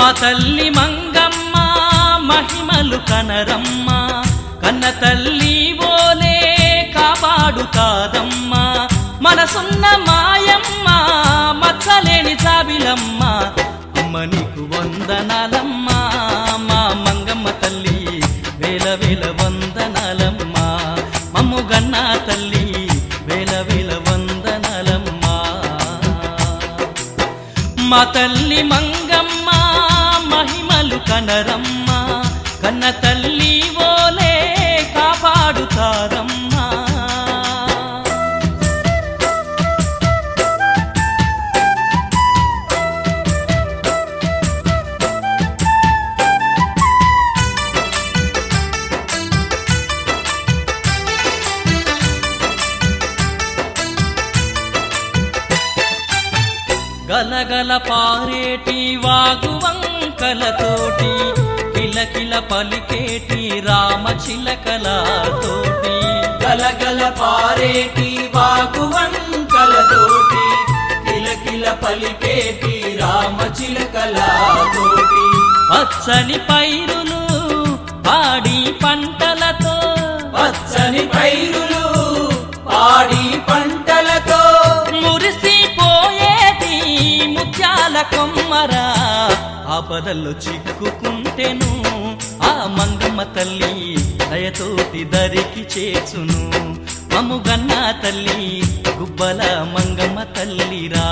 మా తల్లి మంగమ్మ మహిమలు కనరమ్మ కన్న తల్లి ఓలే కాపాడుతాదమ్మ మనసున్న మాయమ్మ మచ్చలేని జాబిలమ్మ అమ్మ నీకు వందనాలమ్మ మా మంగమ్మ తల్లి వేల వేల వందనాలమ్మ మమ్ము గన్నా తల్లి వేల వేల వందనాలమ్మా మా తల్లి మంగమ్మ మహిమలు కనరమ్మ కన్న తల్లి ఓలే కాపాడుతారమ్మా గలగల పారేటి వాగు వంకలతోటి కిలకిల పలికేటి రామ చిలకలతోటి గలగల పారేటి వాగు వంకలతోటి కిలకిల పలికేటి రామ చిలకలతోటి పచ్చని పైరులు పాడి పంటలతో పచ్చని పైరులు పాడి పంటలతో మురిసిపోయేది ముత్యాల కొమ్మరా ఆపదల్లో చిక్కుకుంటెను ఆ మంగమ్మ తల్లి దయతోటి దరికి చేర్చును మమ్ముగన్న తల్లి గుబ్బల మంగమ్మ తల్లిరా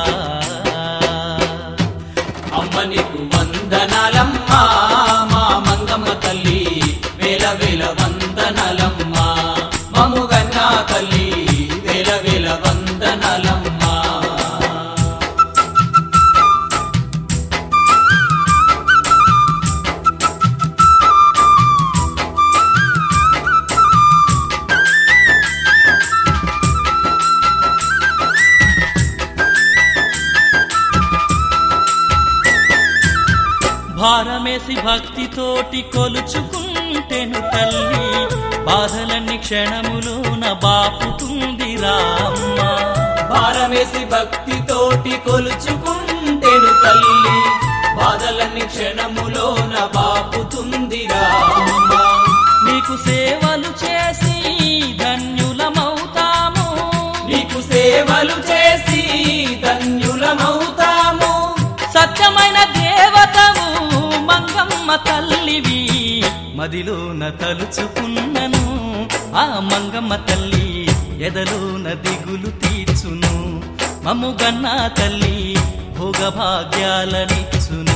అమ్మ నీకు వందనాలమ్మా మా మంగమ్మ తల్లి వేల వేల వందనాలమ్మా మమ్ముగన్నా తల్లి వేల వేల వందనాలమ్మా భారమేసి భక్తితోటి కొలుచుకుంటెను తల్లి బాధలన్నీ క్షణములోన బాపుతుంది రామ్మ భారమేసి భక్తితోటి కొలుచుకుంటెను తల్లి బాధలన్నీ క్షణములోన బాపుతుంది రామ్మ నీకు సేవలు చేసి ధన్యులమవుతాము నీకు సేవలు చేసి ధన్యులమవుతాము సత్యమైన దేవతవు మంగమ్మ తల్లివి మదిలోన తలుచుకున్నను ఆ మంగమ్మ తల్లి ఎదలోన దిగులు తీర్చును మమ్ముగన్న తల్లి భోగభాగ్యాలనిచ్చును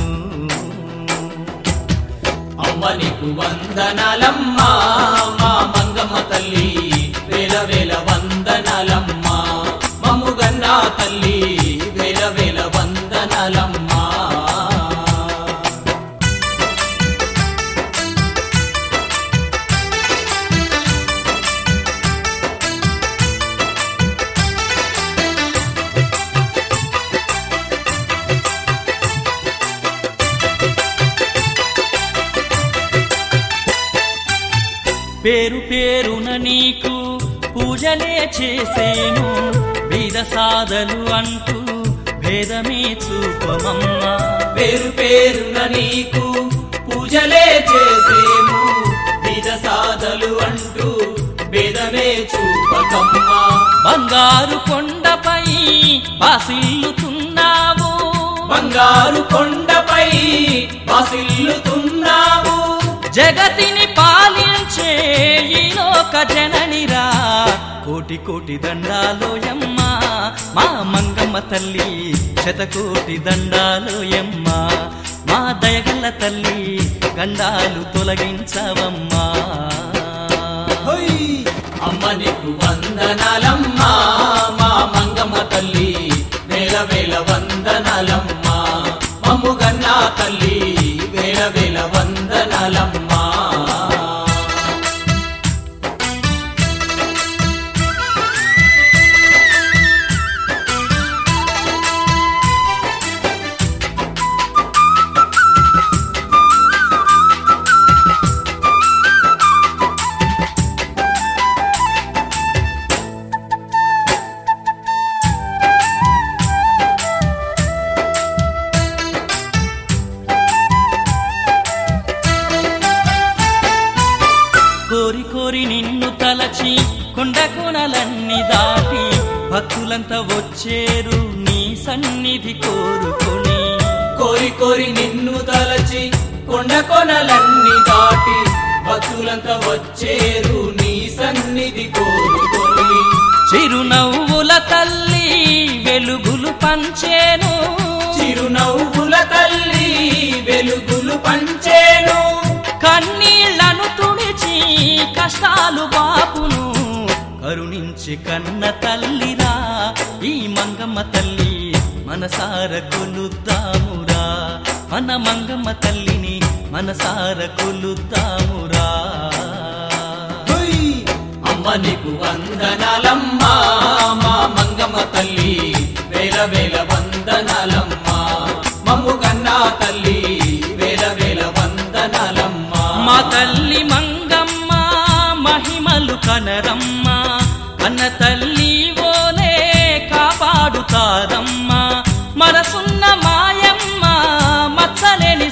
అమ్మ నీకు వందనాలమ్మా మా మంగమ్మ తల్లి వేల వేల వందనాలమ్మా మమ్ముగన్నా తల్లి వేల వేల వందనాలమ్మా పేరు పేరున నీకు పూజలే చేసేను బీద సాదలు అంటూ భేదమే చూపమమ్మా పేరు పేరున నీకు పూజలే చేసేము బీద సాధలు అంటూ భేదమే చూపకమ్మా బంగారు కొండపై బాసిల్లుతున్నావు బంగారు కొండపై వాసిల్లుతున్నావు జగతిని పాలించే ఈ లోక జననిరా కోటి కోటి దండాలోయమ్మ మా మంగమ్మ తల్లి శతకోటి దండాలోయమ్మ మా దయగల్ల తల్లి గండాలు తొలగించవమ్మా హోయ్! అమ్మ నీకు వందనాలమ్మా మా మంగమ్మ తల్లి వేల వేల వందనాలమ్మా మమ్ముగన్నా తల్లి వేల వేల వందనాలమ్మా తలచి కొండ కొనలన్నీ దాటి భక్తులంతా వచ్చేరు నీ సన్నిధి కోరుకొని కోరి కోరి నిన్ను తలచి కొండ కొనలన్నీ దాటి భక్తులంతా వచ్చేరు నీ సన్నిధి కోరుకొని చిరునవ్వుల తల్లి వెలుగులు పంచేను చిరునవ్వుల తల్లి వెలుగులు పంచేను కన్నీళ్లను తుడిచి కష్టాలు బాపును కరుణించి కన్న తల్లిరా ఈ మంగమ్మ తల్లి మనసార కొలుద్దామురా మన మంగమ్మ తల్లిని మనసార కొలుద్దామురా హుయ్! అమ్మ నీకు వందనాలమ్మా మా మంగమ్మ తల్లి వేల వేల వందనాలమ్మా మమ్ము కన్నా తల్లి వేల వేల వందనాలమ్మా మా తల్లి మంగమ్మ మహిమలు కనరమ్మ అన్న తల్లి ఓలే కాపాడుతారమ్మ మనసున్న మాయమ్మ మచ్చలేని